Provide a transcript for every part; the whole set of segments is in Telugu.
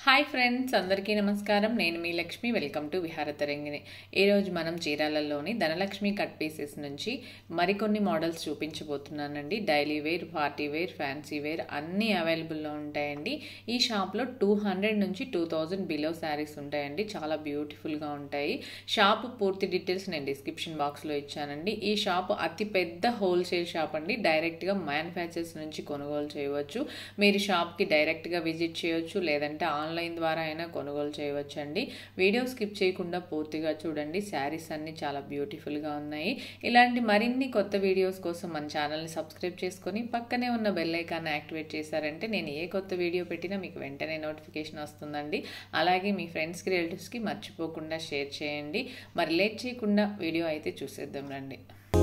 హాయ్ ఫ్రెండ్స్ అందరికీ నమస్కారం నేను మీ లక్ష్మి వెల్కమ్ టు విహార తరంగిణి ఈరోజు మనం చీరాలలోని ధనలక్ష్మి కట్ పీసెస్ నుంచి మరికొన్ని మోడల్స్ చూపించబోతున్నానండి daily wear party wear fancy wear అన్నీ అవైలబుల్లో ఉంటాయండి ఈ షాప్లో టూ హండ్రెడ్ నుంచి టూ థౌజండ్ బిలో శారీస్ ఉంటాయండి చాలా బ్యూటిఫుల్గా ఉంటాయి షాప్ పూర్తి డీటెయిల్స్ నేను డిస్క్రిప్షన్ బాక్స్లో ఇచ్చానండి ఈ షాప్ అతి పెద్ద హోల్సేల్ షాప్ అండి డైరెక్ట్గా మ్యానుఫ్యాక్చర్స్ నుంచి కొనుగోలు చేయవచ్చు మీరు షాప్కి డైరెక్ట్గా విజిట్ చేయొచ్చు లేదంటే ఆన్లైన్ ద్వారా అయినా కొనుగోలు చేయవచ్చు అండి వీడియో స్కిప్ చేయకుండా పూర్తిగా చూడండి శారీస్ అన్నీ చాలా బ్యూటిఫుల్గా ఉన్నాయి ఇలాంటి మరిన్ని కొత్త వీడియోస్ కోసం మన ఛానల్ని సబ్స్క్రైబ్ చేసుకొని పక్కనే ఉన్న బెల్ ఐకాన్ యాక్టివేట్ చేశారంటే నేను ఏ కొత్త వీడియో పెట్టినా మీకు వెంటనే నోటిఫికేషన్ వస్తుందండి అలాగే మీ ఫ్రెండ్స్కి రిలేటివ్స్కి మర్చిపోకుండా షేర్ చేయండి మరి లేట్ చేయకుండా వీడియో అయితే చూసేద్దాం రండి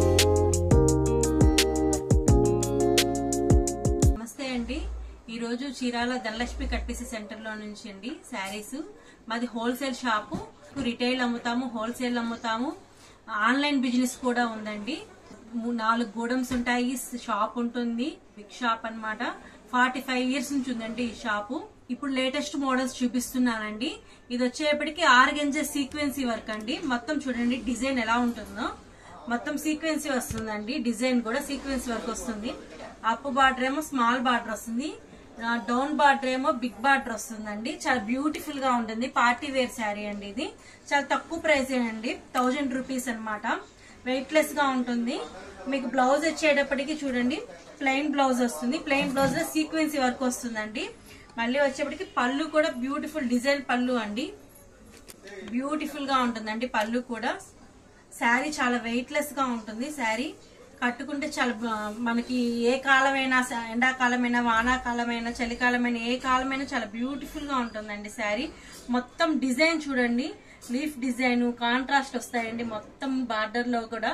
నమస్తే అండి ఈ రోజు చీరాల ధనలక్ష్మి కట్పీసీ సెంటర్ లో నుంచి అండి శారీస్ మాది హోల్సేల్ షాపు రిటైల్ అమ్ముతాము హోల్సేల్ అమ్ముతాము ఆన్లైన్ బిజినెస్ కూడా ఉందండి మూ- నాలుగు గోడమ్స్ ఉంటాయి షాప్ ఉంటుంది బిగ్ షాప్ అన్నమాట ఫార్టీ ఫైవ్ ఇయర్స్ నుంచి ఉందండి ఈ షాపు ఇప్పుడు లేటెస్ట్ మోడల్స్ చూపిస్తున్నానండి ఇది వచ్చేప్పటికి ఆర్గెంజా సీక్వెన్సీ వర్క్ అండి మొత్తం చూడండి డిజైన్ ఎలా ఉంటుందో మొత్తం సీక్వెన్సీ వస్తుందండి డిజైన్ కూడా సీక్వెన్స్ వర్క్ వస్తుంది అప్ బార్డర్ ఏమో స్మాల్ బార్డర్ వస్తుంది డౌన్ బార్డర్ ఏమో బిగ్ బార్డర్ వస్తుందండి చాలా బ్యూటిఫుల్ గా ఉంటుంది పార్టీ వేర్ శారీ అండి ఇది చాలా తక్కువ ప్రైస్ అండి థౌజండ్ రూపీస్ అన్నమాట వెయిట్ లెస్ గా ఉంటుంది మీకు బ్లౌజ్ వచ్చేటప్పటికి చూడండి ప్లెయిన్ బ్లౌజ్ వస్తుంది ప్లెయిన్ బ్లౌజ్ లో సీక్వెన్సీ వర్క్ వస్తుందండి మళ్ళీ వచ్చేప్పటికి పళ్ళు కూడా బ్యూటిఫుల్ డిజైన్ పళ్ళు అండి బ్యూటిఫుల్ గా ఉంటుందండి పళ్ళు కూడా శారీ చాలా వెయిట్ లెస్ గా ఉంటుంది శారీ కట్టుకుంటే చాలా బా- మనకి ఏ కాలమైనా స- ఎండాకాలమైనా వానాకాలమైనా చలికాలమైనా ఏ కాలమైనా చాలా బ్యూటిఫుల్ గా ఉంటుందండి శారీ మొత్తం డిజైన్ చూడండి లీఫ్ డిజైన్ కాంట్రాస్ట్ వస్తాయండి మొత్తం బార్డర్ లో కూడా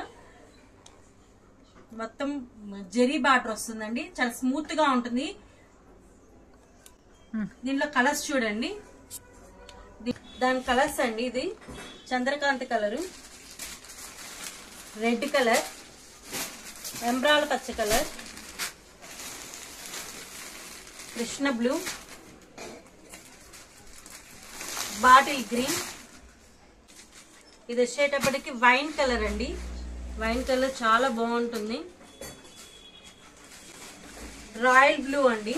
మొత్తం జెరీ బార్డర్ వస్తుందండి చాలా స్మూత్ గా ఉంటుంది దీనిలో కలర్స్ చూడండి ది- దాని కలర్స్ అండి ఇది చంద్రకాంత్ కలరు రెడ్ కలర్ ఎంబ్రాల పచ్చ colour Krishna blue bottle green ఇది వచ్చేటప్పటికి వైన్ కలర్ అండి వైన్ కలర్ చాలా బాగుంటుంది రాయల్ బ్లూ అండి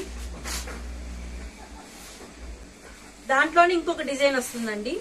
దాంట్లోనే ఇంకొక డిజైన్ వస్తుందండి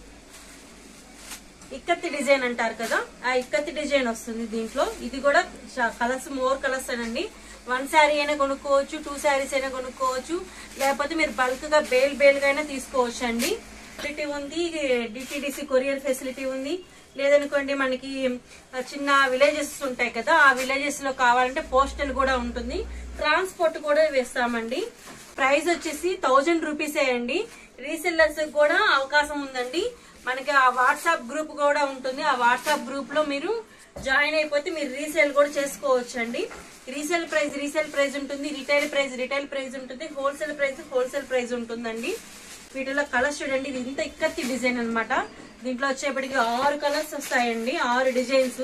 ఇక్కత్తి డిజైన్ అంటారు కదా ఆ ఇక్కత్తి డిజైన్ వస్తుంది దీంట్లో ఇది కూడా కలర్స్ మోర్ కలర్స్ అనండి వన్ శారీ అయినా కొనుక్కోవచ్చు టూ శారీస్ అయినా కొనుక్కోవచ్చు లేకపోతే మీరు బల్క్ గా బేల్ బేల్ గా అయినా తీసుకోవచ్చు అండి ఫెసిలిటీ ఉంది డిటిడిసి కొరియర్ ఫెసిలిటీ ఉంది లేదనుకోండి మనకి చిన్న విలేజెస్ ఉంటాయి కదా ఆ విలేజెస్ లో కావాలంటే పోస్టల్ కూడా ఉంటుంది ట్రాన్స్పోర్ట్ కూడా వేస్తామండి ప్రైస్ వచ్చేసి థౌజండ్ రూపీసే అండి రీసెల్లర్స్ కూడా అవకాశం ఉందండి మనకి ఆ వాట్సాప్ గ్రూప్ కూడా ఉంటుంది ఆ వాట్సాప్ గ్రూప్ లో మీరు జాయిన్ అయిపోతే మీరు రీసేల్ కూడా చేసుకోవచ్చు అండి రీసేల్ ప్రైస్ రీసేల్ ప్రైస్ ఉంటుంది రిటైల్ ప్రైస్ రిటైల్ ప్రైస్ ఉంటుంది హోల్సేల్ ప్రైస్ హోల్సేల్ ప్రైస్ ఉంటుందండి వీటిలో కలర్స్ చూడండి ఇది ఇంత ఇక్కత్తి డిజైన్ అన్నమాట దీంట్లో వచ్చేప్పటికి ఆరు కలర్స్ వస్తాయండి ఆరు డిజైన్స్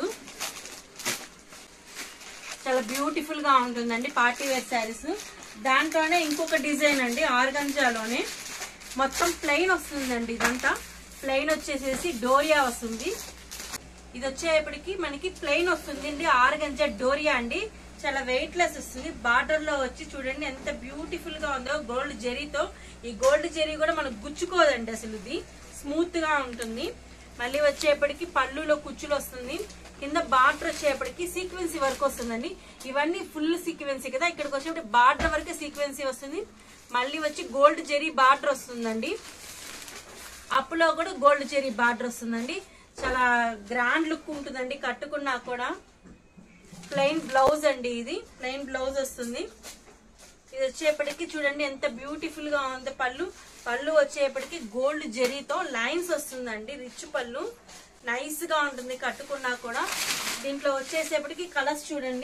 చాలా బ్యూటిఫుల్ గా ఉంటుందండి పార్టీ వేర్ శారీస్ దాంట్లోనే ఇంకొక డిజైన్ అండి ఆర్గంజాలోనే మొత్తం ప్లెయిన్ వస్తుందండి ఇదంతా ప్లెయిన్ వచ్చేసేసి డోరియా వస్తుంది ఇది వచ్చేప్పటికి మనకి ప్లెయిన్ వస్తుంది అండి ఆర్గంజా డోరియా అండి చాలా వెయిట్ లెస్ వస్తుంది బార్డర్ లో వచ్చి చూడండి ఎంత బ్యూటిఫుల్ గా ఉందో గోల్డ్ జెరీతో ఈ గోల్డ్ జెరీ కూడా మనకు గుచ్చుకోదండి అసలు ఇది స్మూత్ గా ఉంటుంది మళ్ళీ వచ్చేప్పటికి పళ్ళులో కుచ్చులు వస్తుంది కింద బార్డర్ వచ్చేప్పటికి సీక్వెన్సీ వర్క్ వస్తుందండి ఇవన్నీ ఫుల్ సీక్వెన్సీ కదా ఇక్కడికి వచ్చేప్పటికి బార్డర్ వరకే సీక్వెన్సీ వస్తుంది మళ్ళీ వచ్చి గోల్డ్ జెరీ బార్డర్ వస్తుందండి అప్పులో కూడా గోల్డ్ చెరీ బార్డర్ వస్తుందండి చాలా గ్రాండ్ లుక్ ఉంటుందండి కట్టుకున్నా కూడా ప్లెయిన్ బ్లౌజ్ అండి ఇది ప్లెయిన్ బ్లౌజ్ వస్తుంది ఇది వచ్చేప్పటికి చూడండి ఎంత బ్యూటిఫుల్ గా ఉంది పళ్ళు పళ్ళు వచ్చేప్పటికి గోల్డ్ జెరీతో లైన్స్ వస్తుందండి రిచ్ పళ్ళు నైస్ గా ఉంటుంది కట్టుకున్నా కూడా దీంట్లో వచ్చేసేపటికి కలర్స్ చూడండి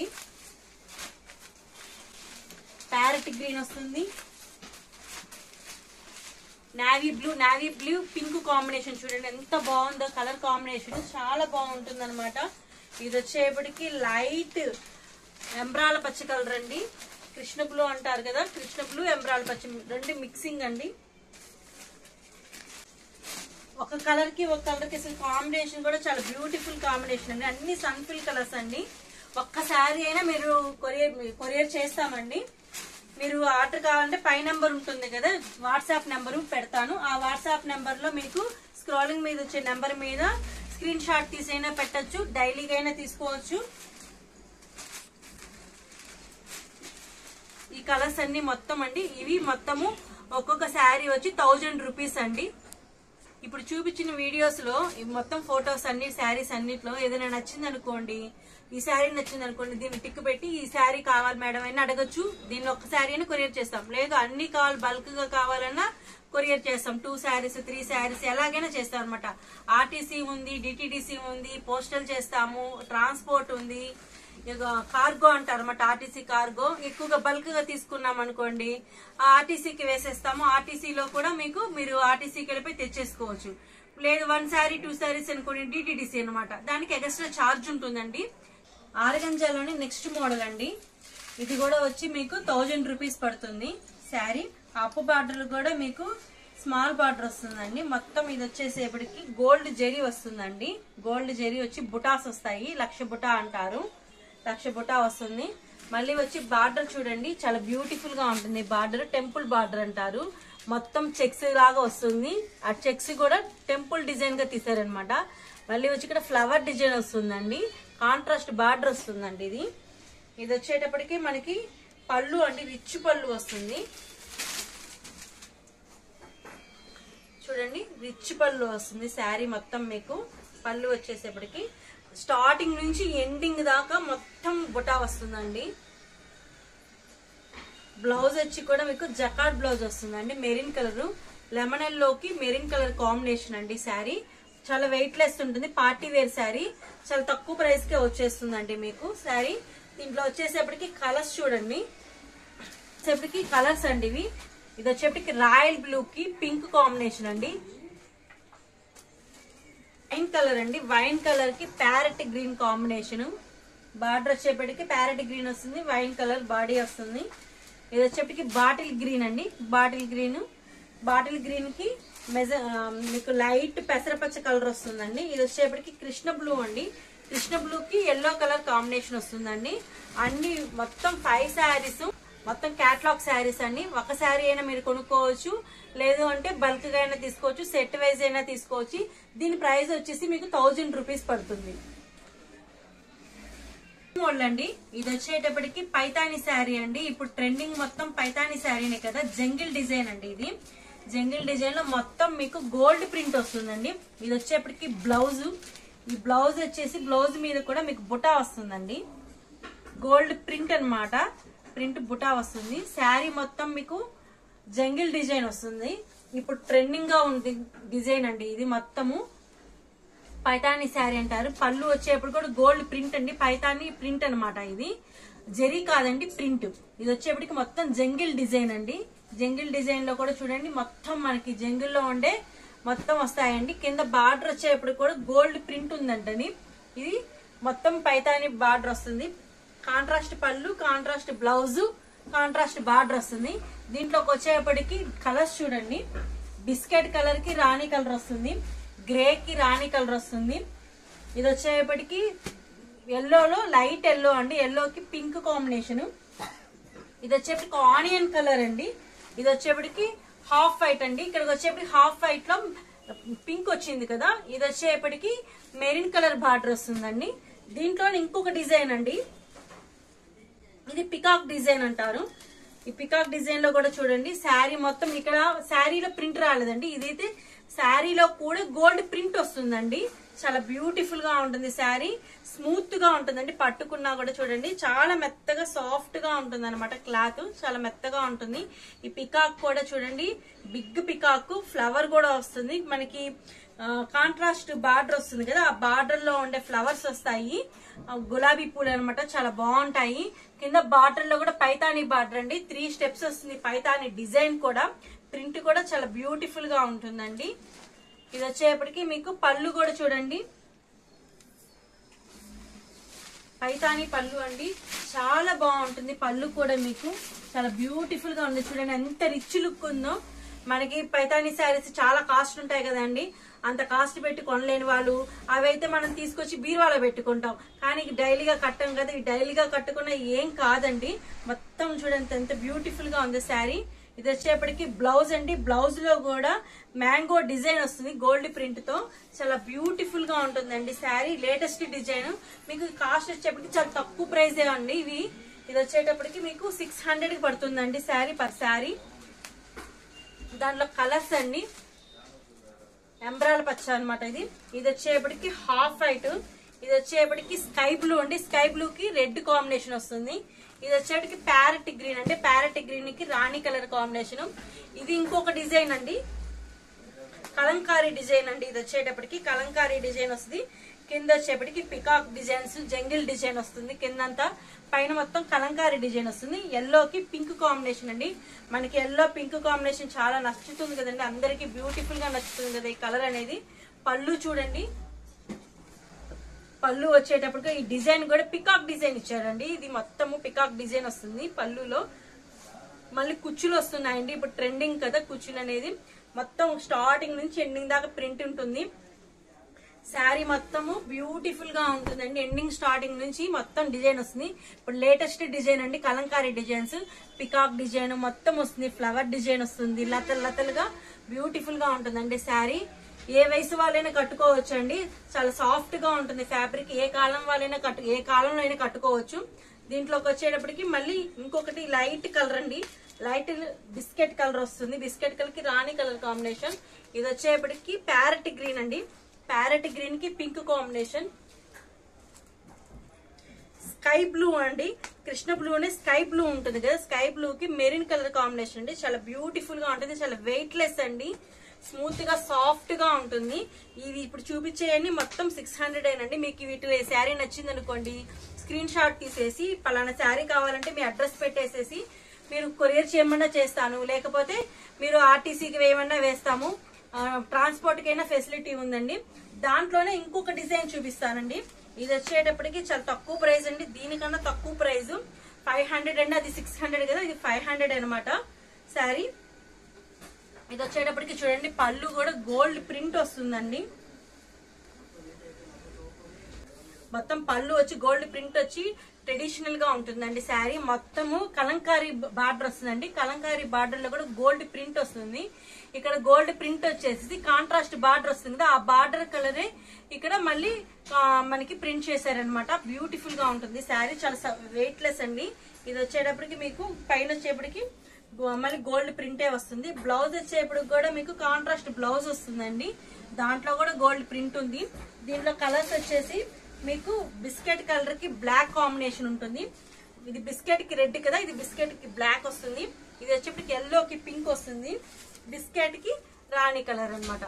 ప్యారెట్ గ్రీన్ వస్తుంది navy blue navy blue pink combination చూడండి ఎంత బాగుందో కలర్ కాంబినేషన్ చాలా బాగుంటుంది అనమాట ఇది వచ్చేపటికి లైట్ ఎంబ్రాల పచ్చ కలర్ అండి కృష్ణ బ్లూ అంటారు కదా కృష్ణ బ్లూ ఎంబ్రాల పచ్చ రెండు మిక్సింగ్ అండి ఒక కలర్ కి ఒక కలర్ కి అసలు కాంబినేషన్ కూడా చాలా బ్యూటిఫుల్ కాంబినేషన్ అండి అన్ని సన్ఫిల్ కలర్స్ అండి ఒక్క శారీ అయినా మీరు కొరియర్ కొరియర్ చేస్తామండి మీరు ఆర్డర్ కావాలంటే పై నెంబర్ ఉంటుంది కదా వాట్సాప్ నెంబర్ పెడతాను ఆ వాట్సాప్ నెంబర్ లో మీకు స్క్రోలింగ్ మీద వచ్చే నెంబర్ మీద స్క్రీన్ షాట్ తీసైనా పెట్టచ్చు డైలీగా అయినా తీసుకోవచ్చు ఈ కలర్స్ అన్ని మొత్తం అండి ఇవి మొత్తము ఒక్కొక్క శారీ వచ్చి థౌజండ్ రూపీస్ అండి ఇప్పుడు చూపించిన వీడియోస్ లో ఈ మొత్తం ఫొటోస్ అన్ని శారీస్ అన్నిట్లో ఏదైనా నచ్చింది అనుకోండి ఈ శారీ నచ్చింది అనుకోండి దీన్ని టిక్ పెట్టి ఈ శారీ కావాలి మేడం అని అడగచ్చు దీన్ని ఒక శారీ అయినా కొరియర్ చేస్తాం లేదు అన్ని కావాలి బల్క్ గా కావాలన్నా కొరియర్ చేస్తాం టూ శారీస్ త్రీ శారీస్ ఎలాగైనా చేస్తాం అనమాట ఆర్టీసీ ఉంది డిటిడిసి ఉంది పోస్టల్ చేస్తాము ట్రాన్స్పోర్ట్ ఉంది ఇక కార్గో అంటారు అనమాట ఆర్టీసీ కార్గో ఎక్కువగా బల్క్ గా తీసుకున్నాం అనుకోండి ఆ ఆర్టీసీకి వేసేస్తాము ఆర్టీసీలో కూడా మీకు మీరు ఆర్టీసీకి వెళ్ళిపోయి తెచ్చేసుకోవచ్చు లేదు వన్ శారీ టూ శారీస్ అనుకోండి డిటిడిసి అనమాట దానికి ఎక్స్ట్రా ఛార్జ్ ఉంటుందండి ఆరగంజాలోని నెక్స్ట్ మోడల్ అండి ఇది కూడా వచ్చి మీకు థౌజండ్ రూపీస్ పడుతుంది శారీ అప్పు బార్డర్ కూడా మీకు స్మాల్ బార్డర్ వస్తుందండి మొత్తం ఇది వచ్చేసేపటికి గోల్డ్ జెరీ వస్తుందండి గోల్డ్ జెరీ వచ్చి బుటాస్ వస్తాయి లక్ష బుటా అంటారు లక్ష బుటా వస్తుంది మళ్ళీ వచ్చి బార్డర్ చూడండి చాలా బ్యూటిఫుల్ గా ఉంటుంది బార్డర్ టెంపుల్ బార్డర్ అంటారు మొత్తం చెక్స్ లాగా వస్తుంది ఆ చెక్స్ కూడా టెంపుల్ డిజైన్ గా తీసారనమాట మళ్ళీ వచ్చి ఇక్కడ ఫ్లవర్ డిజైన్ వస్తుందండి కాంట్రాస్ట్ బార్డర్ వస్తుందండి ఇది ఇది వచ్చేటప్పటికి మనకి పళ్ళు అండి రిచ్ పళ్ళు వస్తుంది చూడండి రిచ్ పళ్ళు వస్తుంది శారీ మొత్తం మీకు పళ్ళు వచ్చేసేపటికి స్టార్టింగ్ నుంచి ఎండింగ్ దాకా మొత్తం బుటా వస్తుందండి బ్లౌజ్ వచ్చి కూడా మీకు జకాట్ బ్లౌజ్ వస్తుందండి మెరిన్ కలర్ లెమన్ లోకి మెరిన్ కలర్ కాంబినేషన్ అండి శారీ చాలా వెయిట్ లెస్ ఉంటుంది పార్టీ వేర్ శారీ చాలా తక్కువ ప్రైస్ కే వచ్చేస్తుందండి మీకు శారీ దీంట్లో వచ్చేసేపటికి కలర్స్ చూడండి వచ్చేప్పటికి కలర్స్ అండి ఇవి ఇది వచ్చేప్పటికి రాయల్ బ్లూ కి పింక్ కాంబినేషన్ అండి వైన్ కలర్ అండి వైన్ కలర్ కి ప్యారెట్ గ్రీన్ కాంబినేషన్ బార్డర్ వచ్చేప్పటికి ప్యారెట్ గ్రీన్ వస్తుంది వైన్ కలర్ బాడీ వస్తుంది ఇది వచ్చేప్పటికి బాటిల్ గ్రీన్ అండి బాటిల్ గ్రీన్ బాటిల్ గ్రీన్ కి మెజ ఆ, మీకు లైట్ పెసరపచ్చ కలర్ వస్తుందండి ఇది వచ్చేప్పటికి కృష్ణ బ్లూ అండి కృష్ణ బ్లూ కి ఎల్లో కలర్ కాంబినేషన్ వస్తుందండి అన్ని మొత్తం ఫైవ్ శారీస్ మొత్తం క్యాట్లాగ్ శారీస్ అండి ఒక శారీ అయినా మీరు కొనుక్కోవచ్చు లేదు అంటే బల్క్ గా అయినా తీసుకోవచ్చు సెట్ వైజ్ అయినా తీసుకోవచ్చు దీని ప్రైస్ వచ్చేసి మీకు థౌజండ్ రూపీస్ పడుతుంది మోడల్ అండి ఇది వచ్చేటప్పటికి పైతాని శారీ అండి ఇప్పుడు ట్రెండింగ్ మొత్తం పైతాని శారీనే కదా జంగిల్ డిజైన్ అండి ఇది జంగిల్ డిజైన్ లో మొత్తం మీకు గోల్డ్ ప్రింట్ వస్తుందండి ఇది వచ్చేప్పటికి బ్లౌజ్ ఈ బ్లౌజ్ వచ్చేసి బ్లౌజ్ మీద కూడా మీకు బుటా వస్తుందండి గోల్డ్ ప్రింట్ అన్నమాట ప్రింట్ బుటా వస్తుంది శారీ మొత్తం మీకు జంగిల్ డిజైన్ వస్తుంది ఇప్పుడు ట్రెండింగ్ గా ఉంది డిజైన్ అండి ఇది మొత్తము పైతాని శారీ అంటారు పళ్ళు వచ్చేప్పుడు కూడా గోల్డ్ ప్రింట్ అండి పైతాని ప్రింట్ అన్నమాట ఇది జరీ కాదండి ప్రింట్ ఇది వచ్చేప్పటికి మొత్తం జంగిల్ డిజైన్ అండి జంగిల్ డిజైన్ లో కూడా చూడండి మొత్తం మనకి జంగిల్ లో ఉండే మొత్తం వస్తాయండి కింద బార్డర్ వచ్చేప్పుడు కూడా గోల్డ్ ప్రింట్ ఉందంటని ఇది మొత్తం పైతాని బార్డర్ వస్తుంది కాంట్రాస్ట్ పళ్ళు కాంట్రాస్ట్ బ్లౌజ్ కాంట్రాస్ట్ బార్డర్ వస్తుంది దీంట్లోకి వచ్చేప్పటికి కలర్స్ చూడండి బిస్కెట్ కలర్ కి రాణి కలర్ వస్తుంది గ్రే కి రాణి కలర్ వస్తుంది ఇది వచ్చేప్పటికి ఎల్లోలో లైట్ ఎల్లో అండి ఎల్లోకి పింక్ కాంబినేషన్ ఇది వచ్చేప్పటికి ఆనియన్ కలర్ అండి ఇది వచ్చేప్పటికి హాఫ్ వైట్ అండి ఇక్కడికి వచ్చేప్పటికి హాఫ్ వైట్ లో పింక్ వచ్చింది కదా ఇది వచ్చేప్పటికి మెరిన్ కలర్ బార్డర్ వస్తుందండి దీంట్లో ఇంకొక డిజైన్ అండి ఇది పికాక్ డిజైన్ అంటారు ఈ పికాక్ డిజైన్ లో కూడా చూడండి శారీ మొత్తం ఇక్కడ శారీలో ప్రింట్ రాలేదండి ఇదైతే శారీలో కూడా గోల్డ్ ప్రింట్ వస్తుందండి చాలా బ్యూటిఫుల్ గా ఉంటుంది శారీ స్మూత్ గా ఉంటుందండి పట్టుకున్నా కూడా చూడండి చాలా మెత్తగా సాఫ్ట్ గా ఉంటుంది అనమాట క్లాత్ చాలా మెత్తగా ఉంటుంది ఈ పికాక్ కూడా చూడండి బిగ్ పికాక్ ఫ్లవర్ కూడా వస్తుంది మనకి కాంట్రాస్ట్ బార్డర్ వస్తుంది కదా ఆ బార్డర్ లో ఉండే ఫ్లవర్స్ వస్తాయి ఆ గులాబీ పూలు అనమాట చాలా బాగుంటాయి కింద బార్డర్ లో కూడా పైతాని బార్డర్ అండి త్రీ స్టెప్స్ వస్తుంది పైతాని డిజైన్ కూడా ప్రింట్ కూడా చాలా బ్యూటిఫుల్ గా ఉంటుందండి ఇది వచ్చేప్పటికి మీకు పళ్ళు కూడా చూడండి పైతాని పళ్ళు అండి చాలా బాగుంటుంది పళ్ళు కూడా మీకు చాలా బ్యూటిఫుల్ గా ఉంది చూడండి ఎంత రిచ్ లుక్ ఉందో మనకి పైతాని శారీస్ చాలా కాస్ట్ ఉంటాయి కదండి అంత కాస్ట్ పెట్టి కొనలేని వాళ్ళు అవైతే మనం తీసుకొచ్చి బీరువాలో పెట్టుకుంటాం కానీ డైలీగా కట్టం కదా ఈ డైలీగా కట్టుకున్న ఏం కాదండి మొత్తం చూడండి ఎంత బ్యూటిఫుల్ గా ఉంది శారీ ఇది వచ్చేప్పటికి బ్లౌజ్ అండి బ్లౌజ్ లో కూడా మ్యాంగో డిజైన్ వస్తుంది గోల్డ్ ప్రింట్ తో చాలా బ్యూటిఫుల్ గా ఉంటుందండి శారీ లేటెస్ట్ డిజైన్ మీకు కాస్ట్ వచ్చేప్పటికి చాలా తక్కువ ప్రైస్ అండి ఇవి ఇది వచ్చేటప్పటికి మీకు సిక్స్ హండ్రెడ్ కి పడుతుందండి శారీ పర్ శారీ దాంట్లో కలర్స్ అండి ఎంబ్రాల పచ్చ అన్నమాట ఇది ఇది వచ్చేపటికి హాఫ్ వైట్ ఇది వచ్చేపటికి స్కై బ్లూ అండి స్కై బ్లూ కి రెడ్ కాంబినేషన్ వస్తుంది ఇది వచ్చేటికి ప్యారెట్ గ్రీన్ అంటే ప్యారెట్ గ్రీన్ కి రాణి కలర్ కాంబినేషన్ ఇది ఇంకొక డిజైన్ అండి కలంకారీ డిజైన్ అండి ఇది వచ్చేటప్పటికి కలంకారీ డిజైన్ వస్తుంది కింద వచ్చేపటికి పికాక్ డిజైన్స్ జంగిల్ డిజైన్ వస్తుంది కిందంతా పైన మొత్తం కలంకారీ డిజైన్ వస్తుంది ఎల్లోకి పింక్ కాంబినేషన్ అండి మనకి ఎల్లో పింక్ కాంబినేషన్ చాలా నచ్చుతుంది కదండి అందరికి బ్యూటిఫుల్ గా నచ్చుతుంది కదా ఈ కలర్ అనేది పళ్ళు చూడండి పళ్ళు వచ్చేటప్పటికి ఈ డిజైన్ కూడా పికాక్ డిజైన్ ఇచ్చారండి ఇది మొత్తము పికాక్ డిజైన్ వస్తుంది పళ్ళులో మళ్ళీ కుచ్చులు వస్తున్నాయండి ఇప్పుడు ట్రెండింగ్ కదా కుచ్చులు అనేది మొత్తం స్టార్టింగ్ నుంచి ఎండింగ్ దాకా ప్రింట్ ఉంటుంది శారీ మొత్తము బ్యూటిఫుల్ గా ఉంటుందండి ఎండింగ్ స్టార్టింగ్ నుంచి మొత్తం డిజైన్ వస్తుంది ఇప్పుడు లేటెస్ట్ డిజైన్ అండి కలంకారీ డిజైన్స్ పికాక్ డిజైన్ మొత్తం వస్తుంది ఫ్లవర్ డిజైన్ వస్తుంది లతలు లతలుగా బ్యూటిఫుల్ గా ఉంటుందండి శారీ ఏ వయసు వాళ్ళైనా కట్టుకోవచ్చు అండి చాలా సాఫ్ట్ గా ఉంటుంది ఫ్యాబ్రిక్ ఏ కాలం వాళ్ళైనా కట్టు ఏ కాలంలో అయినా కట్టుకోవచ్చు దీంట్లోకి వచ్చేటప్పటికి మళ్ళీ ఇంకొకటి లైట్ కలర్ అండి లైట్ బిస్కెట్ కలర్ వస్తుంది బిస్కెట్ కలర్ కి రాణి కలర్ కాంబినేషన్ ఇది వచ్చేటప్పటికి ప్యారెట్ గ్రీన్ అండి ప్యారెట్ గ్రీన్ కి పింక్ కాంబినేషన్ స్కై బ్లూ అండి కృష్ణ బ్లూ అనే స్కై బ్లూ ఉంటుంది కదా స్కై బ్లూ కి మెరిన్ కలర్ కాంబినేషన్ అండి చాలా బ్యూటిఫుల్ గా ఉంటుంది చాలా వెయిట్ లెస్ అండి స్మూత్ గా సాఫ్ట్ గా ఉంటుంది ఇవి ఇప్పుడు చూపించేయన్ని మొత్తం సిక్స్ హండ్రెడ్ ఏనండి మీకు వీటి శారీ నచ్చింది అనుకోండి స్క్రీన్ షాట్ తీసేసి పలానా శారీ కావాలంటే మీ అడ్రస్ పెట్టేసేసి మీరు కొరియర్ చేయమన్నా చేస్తాను లేకపోతే మీరు ఆర్టీసీకి వేయమన్నా వేస్తాము ట్రాన్స్పోర్ట్ కైనా ఫెసిలిటీ ఉందండి దాంట్లోనే ఇంకొక డిజైన్ చూపిస్తానండి ఇది వచ్చేటప్పటికి చాలా తక్కువ ప్రైస్ అండి దీనికన్నా తక్కువ ప్రైస్ ఫైవ్ హండ్రెడ్ అండి అది సిక్స్ హండ్రెడ్ కదా ఇది ఫైవ్ హండ్రెడ్ అనమాట శారీ ఇది వచ్చేటప్పటికి చూడండి పళ్ళు కూడా గోల్డ్ ప్రింట్ వస్తుందండి మొత్తం పళ్ళు వచ్చి గోల్డ్ ప్రింట్ వచ్చి ట్రెడిషనల్ గా ఉంటుందండి శారీ మొత్తము కలంకారీ బార్డర్ వస్తుందండి కలంకారీ బార్డర్ లో కూడా గోల్డ్ ప్రింట్ వస్తుంది ఇక్కడ గోల్డ్ ప్రింట్ వచ్చేసి కాంట్రాస్ట్ బార్డర్ వస్తుంది కదా ఆ బార్డర్ కలరే ఇక్కడ మళ్ళీ ఆ, మనకి ప్రింట్ చేశారనమాట బ్యూటిఫుల్ గా ఉంటుంది శారీ చాలా వెయిట్ లెస్ అండి ఇది వచ్చేటప్పటికి మీకు పైన వచ్చేప్పటికి గో- మళ్ళీ గోల్డ్ ప్రింటే వస్తుంది బ్లౌజ్ వచ్చేప్పటికి కూడా మీకు కాంట్రాస్ట్ బ్లౌజ్ వస్తుందండి దాంట్లో కూడా గోల్డ్ ప్రింట్ ఉంది దీంట్లో కలర్స్ వచ్చేసి మీకు బిస్కెట్ కలర్ కి బ్లాక్ కాంబినేషన్ ఉంటుంది ఇది బిస్కెట్ కి రెడ్ కదా ఇది బిస్కెట్ కి బ్లాక్ వస్తుంది ఇది వచ్చేప్పటికి ఎల్లో కి పింక్ వస్తుంది బిస్కెట్ కి రాణి కలర్ అన్నమాట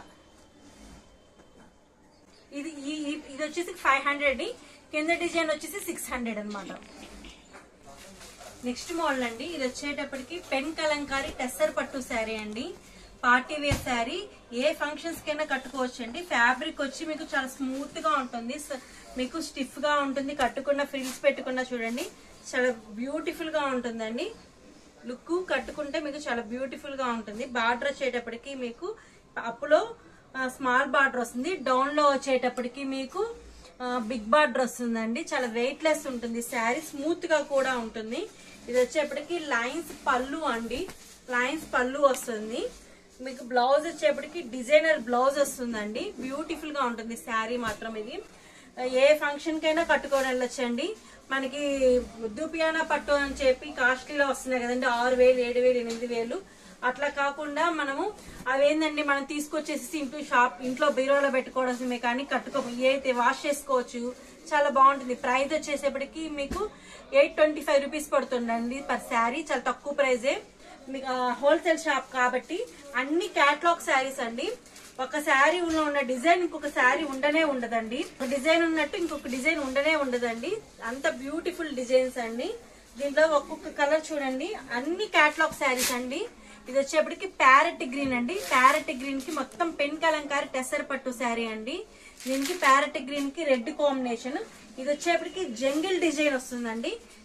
ఇది ఈ- ఈ- ఇది వచ్చేసి ఫైవ్ హండ్రెడ్ కింద డిజైన్ వచ్చేసి సిక్స్ హండ్రెడ్ అనమాట నెక్స్ట్ మోడల్ అండి ఇది వచ్చేటప్పటికి పెన్ కలంకారీ టెస్సర్ పట్టు శారీ అండి పార్టీ వేర్ శారీ ఏ ఫంక్షన్స్ కైనా కట్టుకోవచ్చు అండి ఫ్యాబ్రిక్ వచ్చి మీకు చాలా స్మూత్ గా ఉంటుంది స- మీకు స్టిఫ్ గా ఉంటుంది కట్టుకున్న ఫ్రిల్స్ పెట్టుకున్న చూడండి చాలా బ్యూటిఫుల్ గా ఉంటుందండి లుక్ కట్టుకుంటే మీకు చాలా బ్యూటిఫుల్ గా ఉంటుంది బార్డర్ వచ్చేటప్పటికి మీకు అప్పులో స్మాల్ బార్డర్ వస్తుంది డౌన్ లో వచ్చేటప్పటికి మీకు బిగ్ బార్డర్ వస్తుందండి చాలా వెయిట్ లెస్ ఉంటుంది శారీ స్మూత్ గా కూడా ఉంటుంది ఇది వచ్చేప్పటికి లైన్స్ పళ్ళు అండి లైన్స్ పళ్ళు వస్తుంది మీకు బ్లౌజ్ వచ్చేప్పటికి డిజైనర్ బ్లౌజ్ వస్తుందండి బ్యూటిఫుల్ గా ఉంటుంది శారీ మాత్రం ఇది ఏ ఫంక్షన్ కైనా కట్టుకొని వెళ్ళొచ్చండి మనకి దూపియానా పట్టు అని చెప్పి కాస్ట్లీలో వస్తున్నాయి కదండి ఆరు వేలు ఏడు వేలు ఎనిమిది వేలు అట్లా కాకుండా మనము అవేందండి మనం తీసుకొచ్చేసి ఇంట్లో షాప్ ఇంట్లో బీరోలో పెట్టుకోవడమే కానీ కట్టుకో అయితే వాష్ చేసుకోవచ్చు చాలా బాగుంటుంది ప్రైస్ వచ్చేసేపటికి మీకు ఎయిట్ ట్వంటీ ఫైవ్ రూపీస్ పడుతుందండి పర్ శారీ చాలా తక్కువ ప్రైజే మీకు హోల్సేల్ షాప్ కాబట్టి అన్ని క్యాట్లాగ్ శారీస్ అండి ఒక శారీ ఉన్న డిజైన్ ఇంకొక శారీ ఉండనే ఉండదండి ఒక డిజైన్ ఉన్నట్టు ఇంకొక డిజైన్ ఉండనే ఉండదండి అంత బ్యూటిఫుల్ డిజైన్స్ అండి దీంట్లో ఒక్కొక్క కలర్ చూడండి అన్ని క్యాట్లాగ్ శారీస్ అండి ఇది వచ్చేప్పటికి ప్యారెట్ గ్రీన్ అండి ప్యారెట్ గ్రీన్ కి మొత్తం పెన్ కలంకారి టెసర్ పట్టు శారీ అండి దీనికి ప్యారెట్ గ్రీన్ కి రెడ్ కాంబినేషన్ ఇది వచ్చేప్పటికి జంగిల్ డిజైన్ వస్తుందండి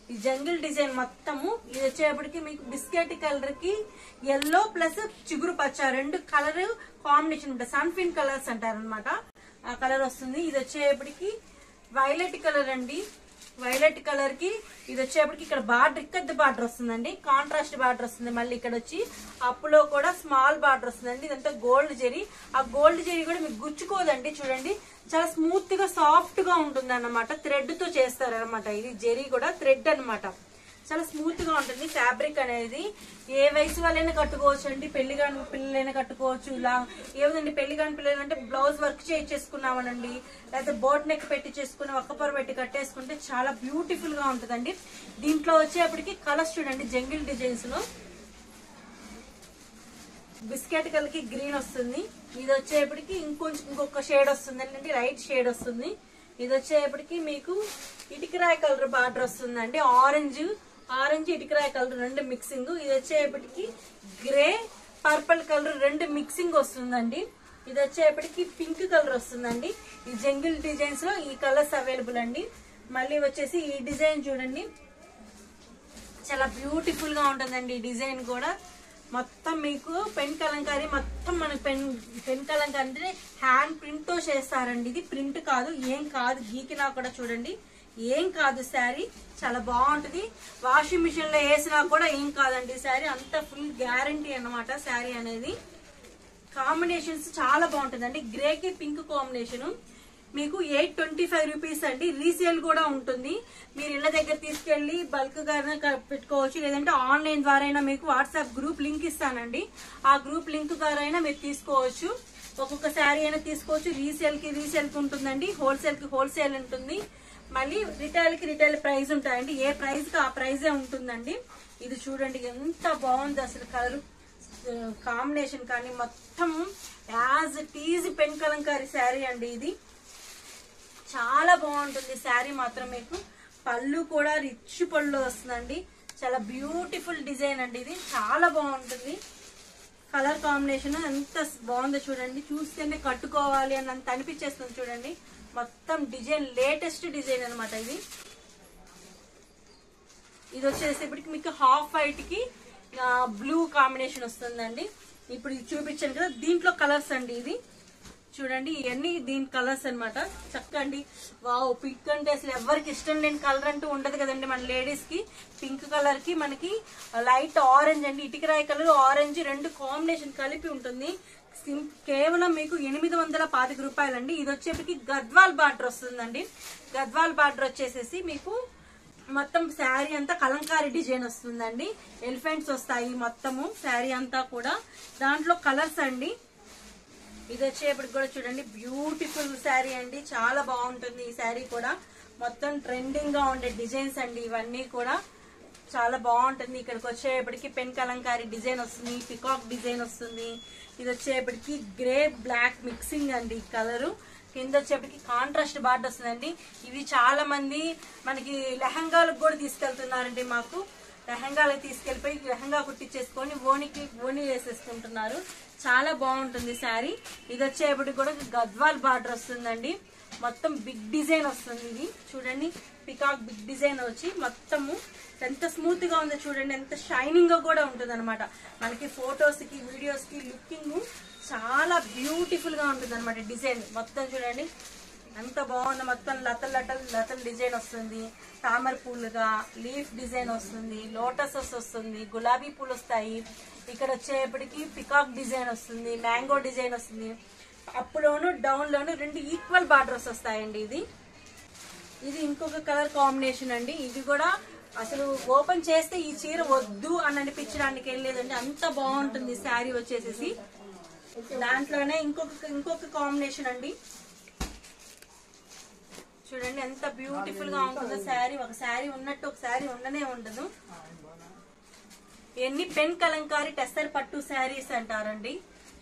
ఈ జంగిల్ డిజైన్ మొత్తము ఇది వచ్చేప్పటికి మీకు బిస్కెట్ కలర్ కి ఎల్లో ప్లస్ చిగురు పచ్చ రెండు కలర్ కాంబినేషన్ ఉంటుంది సన్ఫిన్ కలర్స్ అంటారు అనమాట ఆ కలర్ వస్తుంది ఇది వచ్చేప్పటికి వైలెట్ కలర్ అండి వైలెట్ కలర్ కి ఇది వచ్చేప్పటికి ఇక్కడ బార్డర్ ఇక్కద్ద బార్డర్ వస్తుందండి కాంట్రాస్ట్ బార్డర్ వస్తుంది మళ్ళీ ఇక్కడ వచ్చి అప్పులో కూడా స్మాల్ బార్డర్ వస్తుందండి ఇదంతా గోల్డ్ జెరీ ఆ గోల్డ్ జెరీ కూడా మీకు గుచ్చుకోదండి చూడండి చాలా స్మూత్ గా సాఫ్ట్ గా ఉంటుంది అన్నమాట థ్రెడ్ తో చేస్తారు అనమాట ఇది జెరీ కూడా థ్రెడ్ అన్నమాట చాలా స్మూత్ గా ఉంటుంది ఫ్యాబ్రిక్ అనేది ఏ వయసు వాళ్ళైనా కట్టుకోవచ్చు అండి పెళ్లి కాని పిల్లలైనా కట్టుకోవచ్చు ఇలా ఏముందండి పెళ్లి కాని పిల్లలు అంటే బ్లౌజ్ వర్క్ చేయించేసుకున్నామనండి లేకపోతే బోట్ నెక్ పెట్టి చేసుకుని ఒక్కపొర పెట్టి కట్టేసుకుంటే చాలా బ్యూటిఫుల్ గా ఉంటుందండి దీంట్లో వచ్చేప్పటికి కలర్స్ చూడండి జంగిల్ డిజైన్స్ లో బిస్కెట్ కలర్ కి గ్రీన్ వస్తుంది ఇది వచ్చేప్పటికి ఇంకొంచెం ఇంకొక షేడ్ వస్తుంది ఏంటంటే లైట్ షేడ్ వస్తుంది ఇది వచ్చేప్పటికి మీకు ఇటుకరాయ కలర్ బార్డర్ వస్తుందండి ఆరెంజ్ ఆరెంజ్ ఇటుకరాయ కలర్ రెండు మిక్సింగ్ ఇది వచ్చేప్పటికి గ్రే పర్పుల్ కలర్ రెండు మిక్సింగ్ వస్తుందండి ఇది వచ్చేప్పటికి పింక్ కలర్ వస్తుందండి ఈ జంగిల్ డిజైన్స్ లో ఈ కలర్స్ అవైలబుల్ అండి మళ్ళీ వచ్చేసి ఈ డిజైన్ చూడండి చాలా బ్యూటిఫుల్ గా ఉంటుందండి ఈ డిజైన్ కూడా మొత్తం మీకు పెన్ కలంకారీ మొత్తం మనకి పెన్ పెన్ కలంకారీ అంటే హ్యాండ్ ప్రింట్ తో చేస్తారండి ఇది ప్రింట్ కాదు ఏం కాదు గీకినా కూడా చూడండి ఏం కాదు శారీ చాలా బాగుంటుంది వాషింగ్ మిషన్ లో వేసినా కూడా ఏం కాదండి శారీ అంత ఫుల్ గ్యారంటీ అన్నమాట శారీ అనేది కాంబినేషన్స్ చాలా బాగుంటుందండి గ్రే కి పింక్ కాంబినేషన్ మీకు ఎయిట్ ట్వంటీ ఫైవ్ రూపీస్ అండి రీసేల్ కూడా ఉంటుంది మీరు ఇళ్ళ దగ్గర తీసుకెళ్లి బల్క్ గా పెట్టుకోవచ్చు లేదంటే ఆన్లైన్ ద్వారా అయినా మీకు వాట్సాప్ గ్రూప్ లింక్ ఇస్తానండి ఆ గ్రూప్ లింక్ ద్వారా అయినా మీరు తీసుకోవచ్చు ఒక్కొక్క శారీ అయినా తీసుకోవచ్చు రీసేల్ కి రీసేల్ కి ఉంటుందండి హోల్సేల్ కి హోల్సేల్ ఉంటుంది మళ్ళీ రిటైల్ కి రిటైల్ ప్రైస్ ఉంటాయండి ఏ ప్రైస్ కి ఆ ప్రైజే ఉంటుందండి ఇది చూడండి ఎంత బాగుంది అసలు కలర్ కాంబినేషన్ కానీ మొత్తం as it is pen Kalamkari sari అండి ఇది చాలా బాగుంటుంది శారీ మాత్రం మీకు పళ్ళు కూడా రిచ్ పళ్ళు వస్తుందండి చాలా బ్యూటిఫుల్ డిజైన్ అండి ఇది చాలా బాగుంటుంది కలర్ కాంబినేషన్ ఎంత బాగుందో చూడండి చూస్తేనే కట్టుకోవాలి అని అంత అనిపించేస్తుంది చూడండి మొత్తం డిజైన్ లేటెస్ట్ డిజైన్ అన్నమాట ఇది ఇది వచ్చేసేపటికి మీకు హాఫ్ వైట్ కి బ్లూ కాంబినేషన్ వస్తుందండి ఇప్పుడు ఇది చూపించాను కదా దీంట్లో కలర్స్ అండి ఇది చూడండి ఇవన్నీ దీని కలర్స్ అన్నమాట చక్కగా అండి వావ్ పింక్ అంటే అసలు ఎవరికి ఇష్టం లేని కలర్ అంటూ ఉండదు కదండి మన లేడీస్ కి పింక్ కలర్ కి మనకి లైట్ ఆరెంజ్ అండి ఇటుకరాయి కలర్ ఆరెంజ్ రెండు కాంబినేషన్ కలిపి ఉంటుంది సిం- కేవలం మీకు ఎనిమిది వందల పాతిక రూపాయలండి ఇది వచ్చేప్పటికి గద్వాల్ బార్డర్ వస్తుందండి గద్వాల్ బార్డర్ వచ్చేసేసి మీకు మొత్తం శారీ అంతా కలంకారీ డిజైన్ వస్తుందండి ఎలిఫెంట్స్ వస్తాయి మొత్తము శారీ అంతా కూడా దాంట్లో కలర్స్ అండి ఇది వచ్చేప్పటికి కూడా చూడండి బ్యూటిఫుల్ శారీ అండి చాలా బాగుంటుంది ఈ శారీ కూడా మొత్తం ట్రెండింగ్ గా ఉండే డిజైన్స్ అండి ఇవన్నీ కూడా చాలా బాగుంటుంది ఇక్కడికి వచ్చేప్పటికి పెన్ కలంకారీ డిజైన్ వస్తుంది పికాక్ డిజైన్ వస్తుంది ఇది వచ్చేప్పటికి గ్రే బ్లాక్ మిక్సింగ్ అండి కలరు కింద వచ్చేప్పటికి కాంట్రాస్ట్ బార్డర్ వస్తుందండి ఇవి చాలా మంది మనకి లెహంగాలకు కూడా తీసుకెళ్తున్నారండి మాకు లెహంగాలకు తీసుకెళ్లిపోయి లెహంగా కుట్టించేసుకొని ఓనికి ఓని వేసేసుకుంటున్నారు చాలా బాగుంటుంది శారీ ఇది వచ్చేప్పటికి కూడా గద్వాల్ బార్డర్ వస్తుందండి మొత్తం బిగ్ డిజైన్ వస్తుంది ఇది చూడండి పికాక్ బిగ్ డిజైన్ వచ్చి మొత్తము ఎంత స్మూత్ గా ఉందో చూడండి ఎంత షైనింగ్ గా కూడా ఉంటుంది అనమాట మనకి ఫొటోస్ కి వీడియోస్ కి లుకింగ్ చాలా బ్యూటిఫుల్ గా ఉంటుంది అనమాట డిజైన్ మొత్తం చూడండి ఎంత బాగుంది మొత్తం లతల్ లతల్ లతల్ డిజైన్ వస్తుంది తామర పూలుగా లీఫ్ డిజైన్ వస్తుంది లోటసెస్ వస్తుంది గులాబీ పూలు వస్తాయి ఇక్కడ వచ్చేప్పటికి పికాక్ డిజైన్ వస్తుంది మ్యాంగో డిజైన్ వస్తుంది అప్లోను డౌన్ లోను రెండు ఈక్వల్ బార్డర్స్ వస్తాయండి ఇది ఇది ఇంకొక కలర్ కాంబినేషన్ అండి ఇది కూడా అసలు ఓపెన్ చేస్తే ఈ చీర వద్దు అని అనిపించడానికి ఏం లేదండి అంత బాగుంటుంది శారీ వచ్చేసేసి దాంట్లోనే ఇంకొక ఇంకొక కాంబినేషన్ అండి చూడండి ఎంత బ్యూటిఫుల్ గా ఉంటుందో శారీ ఒక శారీ ఉన్నట్టు ఒక శారీ ఉండనే ఉండదు ఇవన్నీ పెన్ కలంకారీ టెస్టర్ పట్టు శారీస్ అంటారండి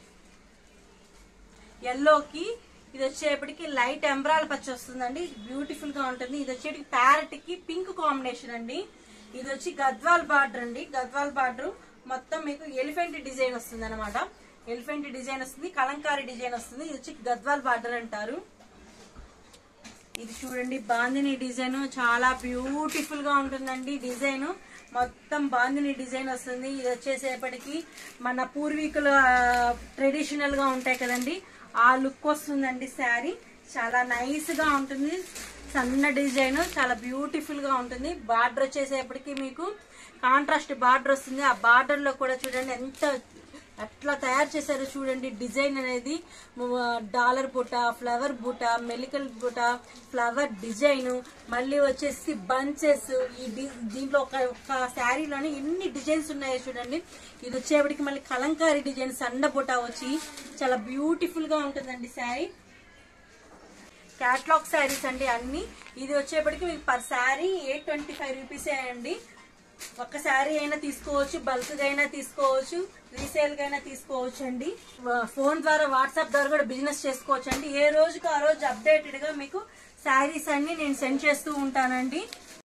ఎల్లోకి ఇది వచ్చేప్పటికి లైట్ ఎంబ్రాయిడ్ పచ్చి వస్తుందండి బ్యూటిఫుల్ గా ఉంటుంది ఇది వచ్చేటికి ప్యారెట్ కి పింక్ కాంబినేషన్ అండి ఇది వచ్చి గద్వాల్ బార్డర్ అండి గద్వాల్ బార్డర్ మొత్తం మీకు ఎలిఫెంట్ డిజైన్ వస్తుంది అనమాట ఎలిఫెంట్ డిజైన్ వస్తుంది కలంకారీ డిజైన్ వస్తుంది ఇది వచ్చి గద్వాల్ బార్డర్ అంటారు ఇది చూడండి బాందిని డిజైన్ చాలా బ్యూటిఫుల్ గా ఉంటుందండి డిజైన్ మొత్తం బాందిని డిజైన్ వస్తుంది ఇది వచ్చేసేపటికి మన పూర్వీకుల ట్రెడిషనల్ గా ఉంటాయి కదండి ఆ లుక్ వస్తుందండి శారీ చాలా నైస్ గా ఉంటుంది సన్న డిజైన్ చాలా బ్యూటిఫుల్ గా ఉంటుంది బార్డర్ వచ్చేసేపటికి మీకు కాంట్రాస్ట్ బార్డర్ వస్తుంది ఆ బార్డర్ లో కూడా చూడండి ఎంత అట్లా తయారు చేశారు చూడండి డిజైన్ అనేది డాలర్ బుట్ట ఫ్లవర్ బుట్ట మెలికల్ బుట్ట ఫ్లవర్ డిజైన్ మళ్ళీ వచ్చేసి బంచెస్ ఈ డి- దీంట్లో ఒక ఒక శారీలోని ఎన్ని డిజైన్స్ ఉన్నాయో చూడండి ఇది వచ్చేప్పటికి మళ్ళీ కలంకారీ డిజైన్ సన్న బుట్ట వచ్చి చాలా బ్యూటిఫుల్ గా ఉంటుందండి శారీ క్యాట్లాగ్ శారీస్ అండి అన్ని ఇది వచ్చేప్పటికి మీకు per sari eight twenty five రూపీసే అండి ఒక శారీ అయినా తీసుకోవచ్చు బల్క్ గా అయినా తీసుకోవచ్చు రీసేల్ గా అయినా తీసుకోవచ్చు అండి ఫోన్ ద్వారా వాట్సాప్ ద్వారా కూడా బిజినెస్ చేసుకోవచ్చు అండి ఏ రోజుకు ఆ రోజు అప్డేటెడ్ గా మీకు శారీస్ అన్ని నేను సెండ్ చేస్తూ ఉంటానండి